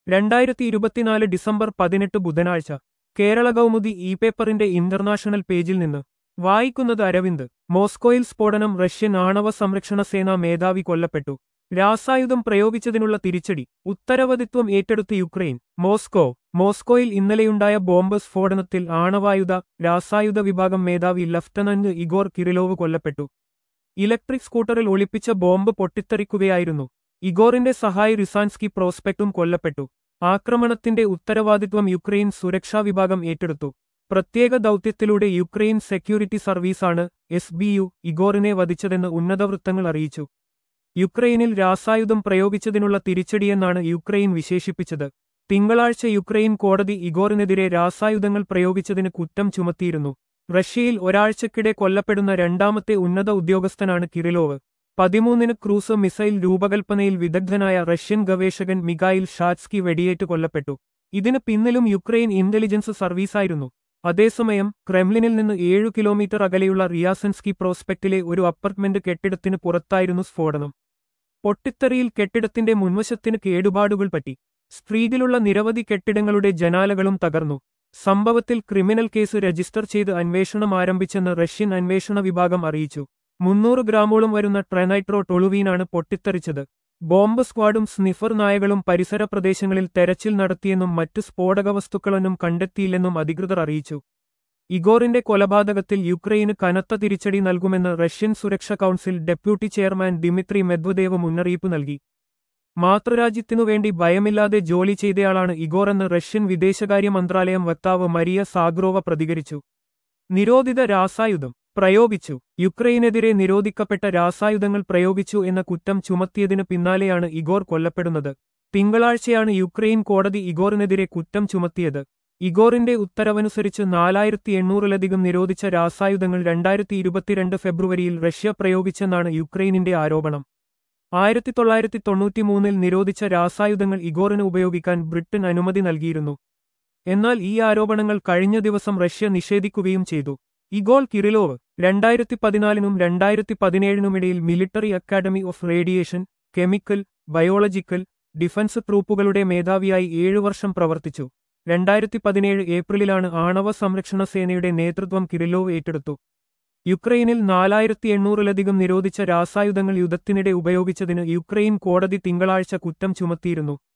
രണ്ടായിരത്തി ഇരുപത്തിനാല് ഡിസംബർ പതിനെട്ട് ബുധനാഴ്ച കേരള കൗമുദി ഇ പേപ്പറിന്റെ ഇന്റർനാഷണൽ പേജിൽ നിന്ന് വായിക്കുന്നത് അരവിന്ദ് മോസ്കോയിൽ സ്ഫോടനം റഷ്യൻ ആണവ സംരക്ഷണ സേനാ മേധാവി കൊല്ലപ്പെട്ടു രാസായുധം പ്രയോഗിച്ചതിനുള്ള തിരിച്ചടി ഉത്തരവാദിത്വം ഏറ്റെടുത്ത് യുക്രൈൻ മോസ്കോ മോസ്കോയിൽ ഇന്നലെയുണ്ടായ ബോംബ് സ്ഫോടനത്തിൽ ആണവായുധ രാസായുധ വിഭാഗം മേധാവി ലഫ്റ്റനന്റ് ഇഗോർ കിറിലോവ് കൊല്ലപ്പെട്ടു ഇലക്ട്രിക് സ്കൂട്ടറിൽ ഒളിപ്പിച്ച ബോംബ് പൊട്ടിത്തെറിക്കുകയായിരുന്നു ഇഗോറിന്റെ സഹായി റിസാൻസ്കി പ്രോസ്പെക്ടും കൊല്ലപ്പെട്ടു ആക്രമണത്തിന്റെ ഉത്തരവാദിത്വം യുക്രൈൻ സുരക്ഷാ വിഭാഗം ഏറ്റെടുത്തു പ്രത്യേക ദൗത്യത്തിലൂടെ യുക്രൈൻ സെക്യൂരിറ്റി സർവീസാണ് എസ് ബി യു ഇഗോറിനെ വധിച്ചതെന്ന് ഉന്നതവൃത്തങ്ങൾ അറിയിച്ചു യുക്രൈനിൽ രാസായുധം പ്രയോഗിച്ചതിനുള്ള തിരിച്ചടിയെന്നാണ് യുക്രൈൻ വിശേഷിപ്പിച്ചത് തിങ്കളാഴ്ച യുക്രൈൻ കോടതി ഇഗോറിനെതിരെ രാസായുധങ്ങൾ പ്രയോഗിച്ചതിന് കുറ്റം ചുമത്തിയിരുന്നു റഷ്യയിൽ ഒരാഴ്ചക്കിടെ കൊല്ലപ്പെടുന്ന രണ്ടാമത്തെ ഉന്നത ഉദ്യോഗസ്ഥനാണ് കിറിലോവ് പതിമൂന്നിന് ക്രൂസ് മിസൈൽ രൂപകൽപ്പനയിൽ വിദഗ്ധനായ റഷ്യൻ ഗവേഷകൻ മിഗായിൽ ഷാറ്റ്സ്കി വെടിയേറ്റ് കൊല്ലപ്പെട്ടു ഇതിന് പിന്നിലും യുക്രൈൻ ഇന്റലിജൻസ് സർവീസായിരുന്നു അതേസമയം ക്രെംലിനിൽ നിന്ന് ഏഴു കിലോമീറ്റർ അകലെയുള്ള റിയാസൻസ്കി പ്രോസ്പെക്റ്റിലെ ഒരു അപ്പാർട്ട്മെന്റ് കെട്ടിടത്തിന് പുറത്തായിരുന്നു സ്ഫോടനം പൊട്ടിത്തെറിയിൽ കെട്ടിടത്തിന്റെ മുൻവശത്തിന് കേടുപാടുകൾ പറ്റി സ്ട്രീറ്റിലുള്ള നിരവധി കെട്ടിടങ്ങളുടെ ജനാലകളും തകർന്നു സംഭവത്തിൽ ക്രിമിനൽ കേസ് രജിസ്റ്റർ ചെയ്ത് അന്വേഷണം ആരംഭിച്ചെന്ന് റഷ്യൻ അന്വേഷണ വിഭാഗം അറിയിച്ചു മുന്നൂറ് ഗ്രാമോളം വരുന്ന ട്രെനൈട്രോ ടൊളുവീനാണ് പൊട്ടിത്തെറിച്ചത് ബോംബ് സ്ക്വാഡും സ്നിഫർ നായകളും പരിസര പ്രദേശങ്ങളിൽ തെരച്ചിൽ നടത്തിയെന്നും മറ്റ് സ്ഫോടക വസ്തുക്കളൊന്നും കണ്ടെത്തിയില്ലെന്നും അധികൃതർ അറിയിച്ചു ഇഗോറിന്റെ കൊലപാതകത്തിൽ യുക്രൈന് കനത്ത തിരിച്ചടി നൽകുമെന്ന് റഷ്യൻ സുരക്ഷാ council deputy chairman Dmitry Medvedev മുന്നറിയിപ്പ് നൽകി മാതൃരാജ്യത്തിനുവേണ്ടി ഭയമില്ലാതെ ജോലി ചെയ്തയാളാണ് ഇഗോറെന്ന് റഷ്യൻ വിദേശകാര്യ മന്ത്രാലയം വക്താവ് മരിയ സാഗ്രോവ പ്രതികരിച്ചു നിരോധിത രാസായുധം പ്രയോഗിച്ചു യുക്രൈനെതിരെ നിരോധിക്കപ്പെട്ട രാസായുധങ്ങൾ പ്രയോഗിച്ചു എന്ന കുറ്റം ചുമത്തിയതിനു പിന്നാലെയാണ് ഇഗോർ കൊല്ലപ്പെടുന്നത് തിങ്കളാഴ്ചയാണ് യുക്രൈൻ കോടതി ഇഗോറിനെതിരെ കുറ്റം ചുമത്തിയത് ഇഗോറിന്റെ ഉത്തരവനുസരിച്ച് നാലായിരത്തി എണ്ണൂറിലധികം നിരോധിച്ച രാസായുധങ്ങൾ രണ്ടായിരത്തി ഇരുപത്തിരണ്ട് ഫെബ്രുവരിയിൽ റഷ്യ പ്രയോഗിച്ചെന്നാണ് യുക്രൈനിന്റെ ആരോപണം ആയിരത്തി തൊള്ളായിരത്തി തൊണ്ണൂറ്റിമൂന്നിൽ നിരോധിച്ച രാസായുധങ്ങൾ ഇഗോറിന് ഉപയോഗിക്കാൻ ബ്രിട്ടൻ അനുമതി നൽകിയിരുന്നു എന്നാൽ ഈ ആരോപണങ്ങൾ കഴിഞ്ഞ ദിവസം റഷ്യ നിഷേധിക്കുകയും ചെയ്തു ഇഗോൾ കിറിലോവ് രണ്ടായിരത്തി പതിനാലിനും രണ്ടായിരത്തി പതിനേഴിനുമിടയിൽ military academy of radiation chemical biological defence ട്രൂപ്പുകളുടെ മേധാവിയായി ഏഴു വർഷം പ്രവർത്തിച്ചു രണ്ടായിരത്തി പതിനേഴ് ഏപ്രിലിലാണ് ആണവ സംരക്ഷണ സേനയുടെ നേതൃത്വം കിറിലോവ് ഏറ്റെടുത്തു യുക്രൈനിൽ നാലായിരത്തി എണ്ണൂറിലധികം നിരോധിച്ച രാസായുധങ്ങൾ യുദ്ധത്തിനിടെ ഉപയോഗിച്ചതിന് യുക്രൈൻ കോടതി തിങ്കളാഴ്ച കുറ്റം ചുമത്തിയിരുന്നു